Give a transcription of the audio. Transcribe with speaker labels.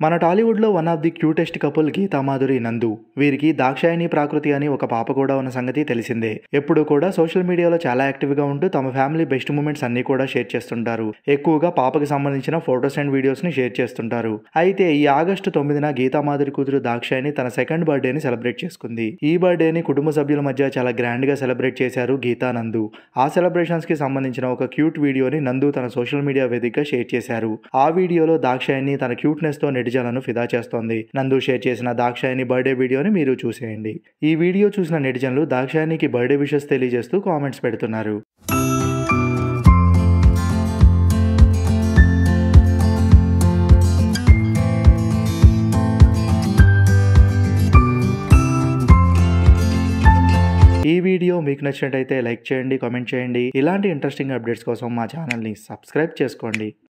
Speaker 1: మన టాలీవుడ్లో one of the cutest couple Geetha Madhuri Nandu వీరికి దాక్షాయణి ప్రాకృతి అని ఒక పాప కూడా ఉన్న సంగతి తెలిసిందే ఎప్పుడు కూడా సోషల్ మీడియాలో చాలా యాక్టివ్గా ఉంటూ తమ ఫ్యామిలీ బెస్ట్ మూమెంట్స్ అన్ని కూడా షేర్ చేస్తుంటారు ఎక్కువగా పాపకి సంబంధించిన ఫొటోస్ అండ్ వీడియోస్ని షేర్ చేస్తుంటారు అయితే ఈ ఆగస్టు తొమ్మిదిన గీతామాధురి కూతురు దాక్షాయణి తన సెకండ్ బర్త్డేని సెలబ్రేట్ చేసుకుంది ఈ బర్త్డేని కుటుంబ సభ్యుల మధ్య చాలా గ్రాండ్గా సెలబ్రేట్ చేశారు గీతా నందు ఆ సెలబ్రేషన్స్కి సంబంధించిన ఒక క్యూట్ వీడియోని నందు తన సోషల్ మీడియా వేదికగా షేర్ చేశారు ఆ వీడియోలో దాక్షాయణి తన క్యూట్నెస్ తో నెటిజన్లను ఫిదా చేస్తోంది నందు షేర్ చేసిన దాక్షాయని బర్త్డే వీడియోని మీరు చూసేయండి ఈ వీడియో చూసిన నెటిజన్లు దాక్షాయనికి బర్త్డే విషెస్ తెలియజేస్తూ కామెంట్స్ పెడుతున్నారు ఈ వీడియో మీకు నచ్చినట్టయితే లైక్ చేయండి కామెంట్ చేయండి ఇలాంటి ఇంట్రెస్టింగ్ అప్డేట్స్ కోసం మా ఛానల్ని సబ్స్క్రైబ్ చేసుకోండి